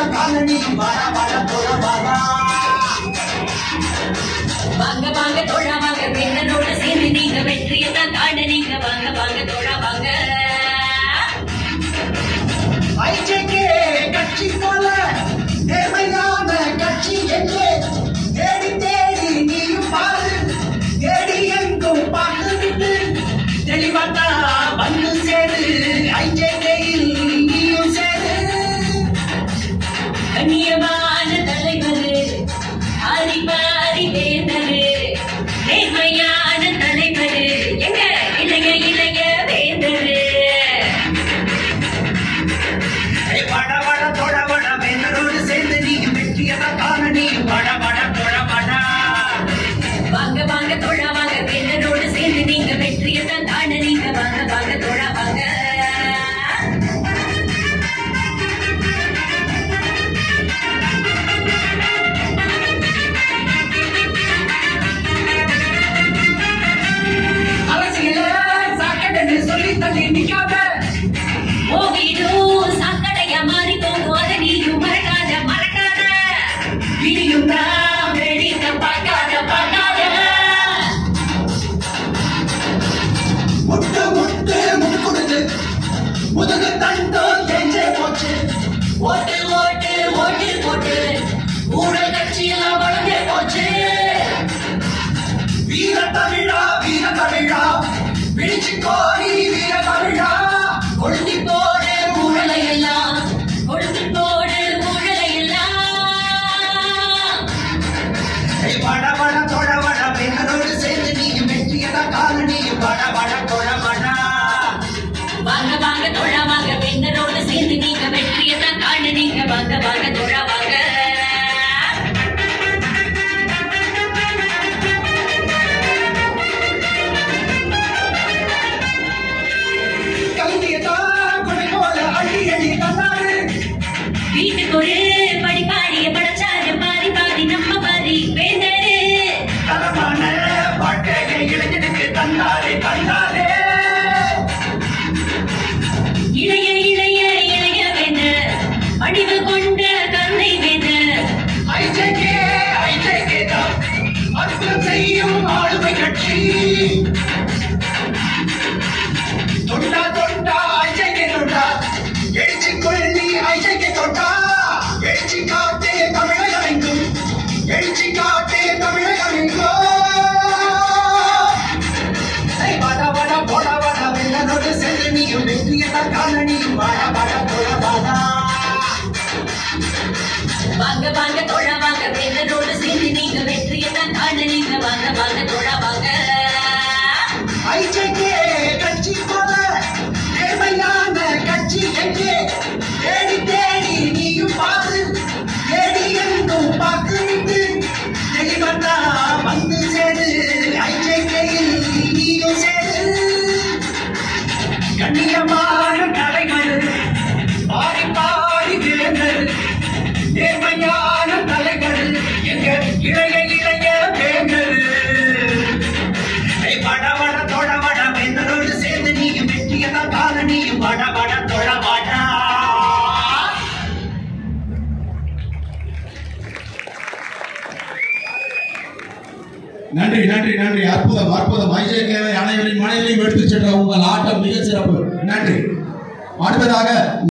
தான் காலனியும் வாடா வாடா தோழ வாடா வாங்க வாங்க தோழா வாங்க பெண்ணனோட சேர்ந்து நீங்க வெற்றியை தான் காண நீங்க வாங்க வாங்க தோழா வாங்க ஐஜேகே கட்சி போல நேர்மையான கட்சி என்று தேடி தேடி நீயும் பாரு தேடி எங்கும் பார்த்து விட்டு தெளிவாட்டா வந்து சேரு ஐஜேகேயில் நீயும் சேரு கண்ணியமான தலைவர் ஆதிபாரி வேந்தரு நேர்மையான தலைவர் எங்க இளைய இளைய வேந்தரு ஏய், வாடா வாடா தோட வாடா வேந்தரோடு சேர்ந்து நீயும் வெற்றியதான் காண நீயும் வாடா வாடா தோட வாடா வாங்க வாங்க தோழா வாங்க பெண்ணனோட சேர்ந்து நீங்க வெற்றியை தான் காண நீங்க வாங்க வாங்க தோழா வாங்க அரசியல சாக்கடைன்னு சொல்லி தள்ளி நிக்காத ஓ வீடு சாக்கடையா மாறி போகும் அதை நீயும் மறக்காத மறக்காத விடியும் தான் வெடிக்க பார்க்காத பார்க்காத முட்டு முட்டு முடுக்குடுது முதுகு தண்டோ தெரிஞ்சே போச்சு ஓட்டு ஓட்டு ஓட்டு போட்டு ஊழல் கட்சியெல்லாம் வளர்ந்தே போச்சு வீர தமிழா வீர தமிழா பிடிச்சு கோரி வீர தமிழா கொழுந்தி போடு ஊழலை எல்லாம் கொழுந்து போடு ஊழலை எல்லாம் ஏய், வாட வாட தோட வாட பெண்ணோடு சேர்ந்து நீயும் வெற்றியதான் காலனியும் வாட வாட தோட வாடா வாங்க வாங்க தோழா வாங்க பெண்ணனோட சேர்ந்து நீங்க வெற்றியை தான் காண நீங்க வாங்க வாங்க தோழா வாங்க கல்வியதான் கொடை போல அள்ளி அள்ளி தந்தாரு வீட்டுக்கு ஒரு படிப்பாடிய படைச்சாரு பாரி பாரி நம்ம பாரி வேந்தரு தரமான வாழ்க்கையை இளைஞனுக்கு தந்தாரே தந்தாரே இளைய இளைய இளைய வேந்தர் வடிவு கொண்ட தந்தை வேந்தர் ஐஜேகே ஐஜேகே தான் அற்புதம் செய்யும் ஆளுமை கட்சி தொண்டா தொண்டா ஐஜேகே தொண்டா எழுச்சி கொள்ளி ஐஜேகே தொண்டா எழுச்சி காட்டே தமிழகம் எங்கும் எழுச்சி காட்டே தமிழகம் எங்கும் ஏய், வாடா வாடா போடா வாடா வெள்ளனோடு சென்று நீயும் வெற்றியதான் காலனியும் வாடா வாடா போடா வாடா வாங்க வாங்க தோழா வாங்க வேந்தரோடு சேர்ந்து நீங்க வெற்றியை தான் காண நீங்க வாங்க வாங்க தோழா வாங்க ஐஜேகே கட்சி போல நேர்மையான கட்சி எங்கே தேடி தேடி நீயும் பாரு தேடி எங்கும் பார்த்து விட்டு தெளிவந்தா வந்து சேரு ஐஜேகேயில் நீயும் சேரு கண்ணியமான தலைவர் பாரி பாரி வேந்தர் நேர்மையான தலைவர் எங்க இளைய இளைய வேந்தர் ஏய், வட வட தொட வட வேந்தரோடு சேர்ந்து நீயும் வெற்றியதான் காலனியும் வட வட தொட வாடா நன்றி நன்றி நன்றி அற்புதம் அற்புதம் ஐஜேகேவை அனைவரின் மனைவியும் எடுத்துச் சென்ற உங்கள் ஆட்டம் மிகச் சிறப்பு நன்றி அடுத்ததாக